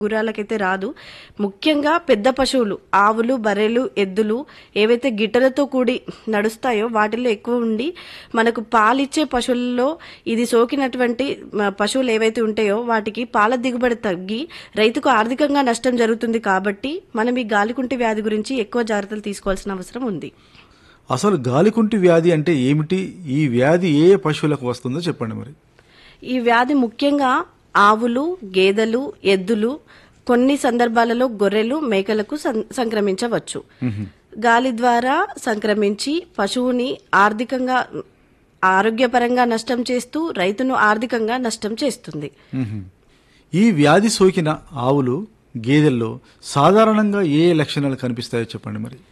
గుర్రాలకైతే రాదు ముఖ్యంగా పెద్ద పశువులు ఆవులు బర్రెలు ఎద్దులు ఏవైతే గిట్టలతో కూడి నడుస్తాయో వాటిల్లో ఎక్కువ ఉండి మనకు పాలిచ్చే పశువుల్లో ఇది సోకినటువంటి మ, పశువులు ఏవైతే ఉంటాయో వాటికి పాల దిగుబడి తగ్గి రైతుకు ఆర్థికంగా నష్టం జరుగుతుంది కాబట్టి మనం ఈ గాలికుంటి వ్యాధి గురించి ఎక్కువ జాగ్రత్తలు తీసుకోవాల్సిన అవసరం ఉంది అసలు గాలికుంటి వ్యాధి అంటే ఏమిటి ఈ వ్యాధి ఏ ఏ పశువులకు వస్తుందో చెప్పండి మరి ఈ వ్యాధి ముఖ్యంగా ఆవులు గేదెలు ఎద్దులు కొన్ని సందర్భాలలో గొర్రెలు మేకలకు సం- సంక్రమించవచ్చు గాలి ద్వారా సంక్రమించి పశువుని ఆర్థికంగా ఆరోగ్యపరంగా నష్టం చేస్తూ రైతును ఆర్థికంగా నష్టం చేస్తుంది మ్మ్. ఈ వ్యాధి సోకిన ఆవులు గేదెల్లో సాధారణంగా ఏ ఏ లక్షణాలు కనిపిస్తాయో చెప్పండి మరి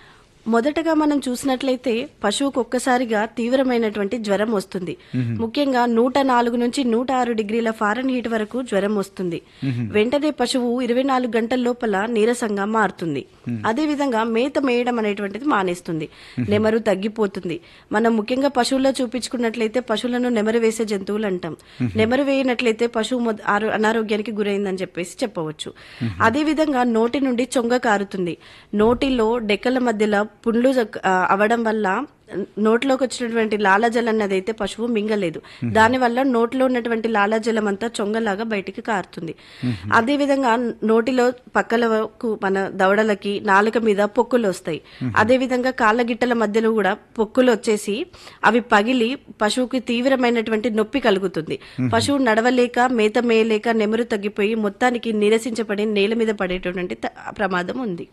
మొదటగా మనం చూసినట్లయితే పశువుకు ఒక్కసారిగా తీవ్రమైనటువంటి జ్వరం వస్తుంది ముఖ్యంగా నూట నాలుగు నుంచి నూట ఆరు డిగ్రీల ఫారెన్ హీట్ వరకు జ్వరం వస్తుంది వెంటనే పశువు ఇరవై నాలుగు గంటల లోపల నీరసంగా మారుతుంది అదే విధంగా మేత మేయడం అనేటువంటిది మానేస్తుంది నెమరు తగ్గిపోతుంది మనం ముఖ్యంగా పశువుల్లో చూపించుకున్నట్లయితే పశువులను నెమరు వేసే జంతువులు అంటాం నెమరు వేయనట్లయితే పశువు మొద- ఆరో- అనారోగ్యానికి గురైందని చెప్పేసి చెప్పవచ్చు అదే విధంగా నోటి నుండి చొంగ కారుతుంది నోటిలో డెక్కల మధ్యలో పుండ్లు జక్- ఆ, అవడం వల్ల నోట్లోకి వచ్చినటువంటి లాలాజలం అన్నది అయితే పశువు మింగలేదు దానివల్ల నోట్లో ఉన్నటువంటి లాలాజలం అంతా చొంగలాగా బయటికి కారుతుంది అదే విధంగా నోటిలో పక్కలకు మన దవడలకి నాలుక మీద పొక్కులు వస్తాయి అదే విధంగా కాళ్ళ గిట్టల మధ్యలో కూడా పొక్కులు వచ్చేసి అవి పగిలి పశువుకి తీవ్రమైనటువంటి నొప్పి కలుగుతుంది పశువు నడవలేక మేత మేయలేక నెమరు తగ్గిపోయి మొత్తానికి నీరసించబడి నేల మీద పడేటటువంటి త- ప్రమాదం ఉంది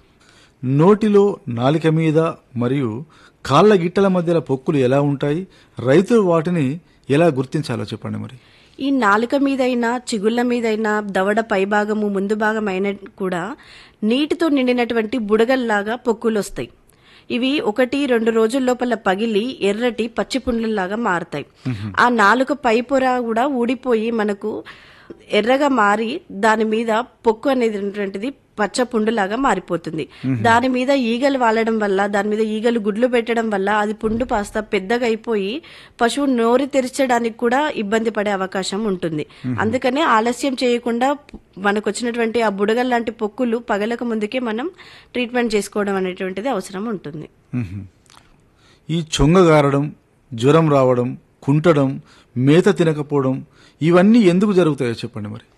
నోటిలో నాలిక మీద మరియు కాళ్ళ గిట్టల మధ్యల పొక్కులు ఎలా ఉంటాయి రైతులు వాటిని ఎలా గుర్తించాలో చెప్పండి మరి ఈ నాలుక మీదైనా చిగుళ్ళ మీదైనా దవడ పైభాగము ముందు భాగం అయిన కూడా నీటితో నిండినటువంటి బుడగల్లాగా పొక్కులు వస్తాయి ఇవి ఒకటి రెండు రోజుల లోపల పగిలి ఎర్రటి పచ్చి పుండ్లలాగా మారుతాయి ఆ నాలుక పై పొర కూడా ఊడిపోయి మనకు ఎర్రగా మారి దాని మీద పొక్కు అనేటువంటిది పచ్చ పుండులాగా మారిపోతుంది దాని మీద ఈగలు వాలడం వల్ల దాని మీద ఈగలు గుడ్లు పెట్టడం వల్ల అది పుండు కాస్త పెద్దగా అయిపోయి పశువు నోరు తెరచడానికి కూడా ఇబ్బంది పడే అవకాశం ఉంటుంది అందుకనే ఆలస్యం చేయకుండా మనకు వచ్చినటువంటి ఆ బుడగల్ లాంటి పొక్కులు పగలక ముందుకే మనం ట్రీట్మెంట్ చేసుకోవడం అనేటువంటిది అవసరం ఉంటుంది మ్మ్. ఈ చొంగగారడం జ్వరం రావడం కుంటడం మేత తినకపోవడం ఇవన్నీ ఎందుకు జరుగుతాయో చెప్పండి మరి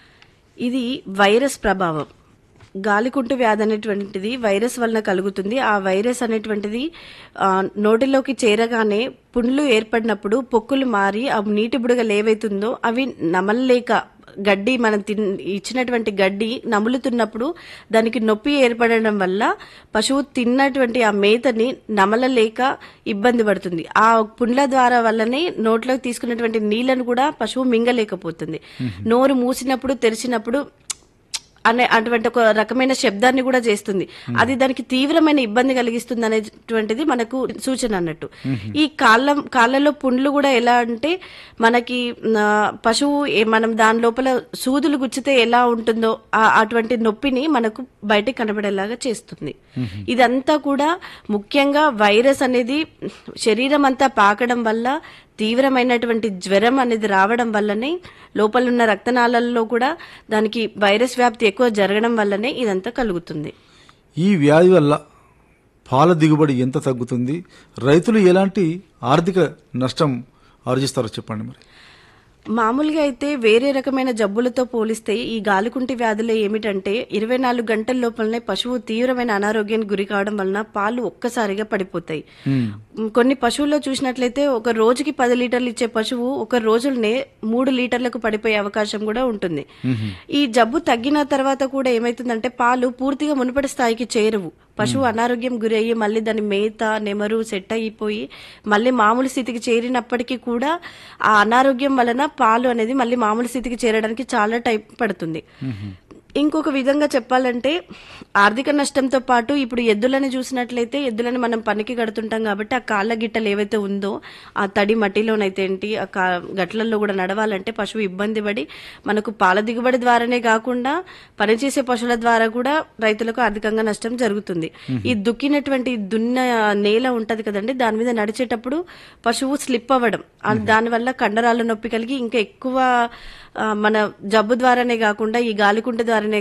ఇది వైరస్ ప్రభావం గాలికుంటు వ్యాధి అనేటువంటిది వైరస్ వలన కలుగుతుంది ఆ వైరస్ అనేటువంటిది ఆ, నోటిలోకి చేరగానే పుండ్లు ఏర్పడినప్పుడు పొక్కులు మారి ఆ నీటి బుడగలు ఏవైతుందో అవి నమలలేక గడ్డి మనం తిన్ ఇచ్చినటువంటి గడ్డి నములుతున్నప్పుడు దానికి నొప్పి ఏర్పడడం వల్ల పశువు తిన్నటువంటి ఆ మేతని నమలలేక ఇబ్బంది పడుతుంది ఆ పుండ్ల ద్వారా వల్లనే నోట్లోకి తీసుకున్నటువంటి నీళ్లను కూడా పశువు మింగలేకపోతుంది నోరు మూసినప్పుడు తెరిచినప్పుడు అనే అటువంటి ఒక రకమైన శబ్దాన్ని కూడా చేస్తుంది అది దానికి తీవ్రమైన ఇబ్బంది కలిగిస్తుంది అనేటువంటిది మనకు సూచన అన్నట్టు ఈ కాళ్ళ కాళ్ళలో పుండ్లు కూడా ఎలా అంటే మనకి ఆ, పశువు ఏ- మనం దాని లోపల సూదులు గుచ్చితే ఎలా ఉంటుందో ఆ అటువంటి నొప్పిని మనకు బయటకు కనబడేలాగా చేస్తుంది ఇదంతా కూడా ముఖ్యంగా వైరస్ అనేది శరీరం అంతా పాకడం వల్ల తీవ్రమైనటువంటి జ్వరం అనేది రావడం వల్లనే లోపల ఉన్న రక్తనాళాలలో కూడా దానికి వైరస్ వ్యాప్తి ఎక్కువ జరగడం వల్లనే ఇదంతా కలుగుతుంది ఈ వ్యాధి వల్ల పాల దిగుబడి ఎంత తగ్గుతుంది రైతులు ఎలాంటి ఆర్థిక నష్టం ఆర్జిస్తారో చెప్పండి మరి మామూలుగా అయితే వేరే రకమైన జబ్బులతో పోలిస్తే ఈ గాలికుంటి వ్యాధులు ఏమిటంటే ఇరవై నాలుగు గంటల లోపలనే పశువు తీవ్రమైన అనారోగ్యానికి గురి కావడం వలన పాలు ఒక్కసారిగా పడిపోతాయి కొన్ని పశువుల్లో చూసినట్లయితే ఒక రోజుకి పది లీటర్లు ఇచ్చే పశువు ఒక రోజులనే మూడు లీటర్లకు పడిపోయే అవకాశం కూడా ఉంటుంది ఈ జబ్బు తగ్గిన తర్వాత కూడా ఏమైతుందంటే పాలు పూర్తిగా మునుపటి స్థాయికి చేరవు పశువు అనారోగ్యం గురయ్యి మళ్ళీ దాని మేత నెమరు సెట్ అయిపోయి మళ్ళీ మామూలు స్థితికి చేరినప్పటికీ కూడా ఆ అనారోగ్యం వలన పాలు అనేది మళ్ళీ మామూలు స్థితికి చేరడానికి చాలా టైం పడుతుంది ఇంకొక విధంగా చెప్పాలంటే ఆర్థిక నష్టంతో పాటు ఇప్పుడు ఎద్దులని చూసినట్లయితే ఎద్దులని మనం పనికి కడుతుంటాం కాబట్టి ఆ కాళ్ళ గిట్టలు ఏవైతే ఉందో ఆ తడి మట్టిలోనైతే ఏంటి ఆ కా గట్లల్లో కూడా నడవాలంటే పశువు ఇబ్బంది పడి మనకు పాల దిగుబడి ద్వారానే కాకుండా పనిచేసే పశువుల ద్వారా కూడా రైతులకు ఆర్థికంగా నష్టం జరుగుతుంది ఈ దుక్కినటువంటి దున్న నేల ఉంటది కదండి దాని మీద నడిచేటప్పుడు పశువు స్లిప్ అవ్వడం ఆ దానివల్ల కండరాల నొప్పి కలిగి ఇంకా ఎక్కువ ఆ, మన జబ్బు ద్వారానే కాకుండా ఈ గాలికుంట ద్వారానే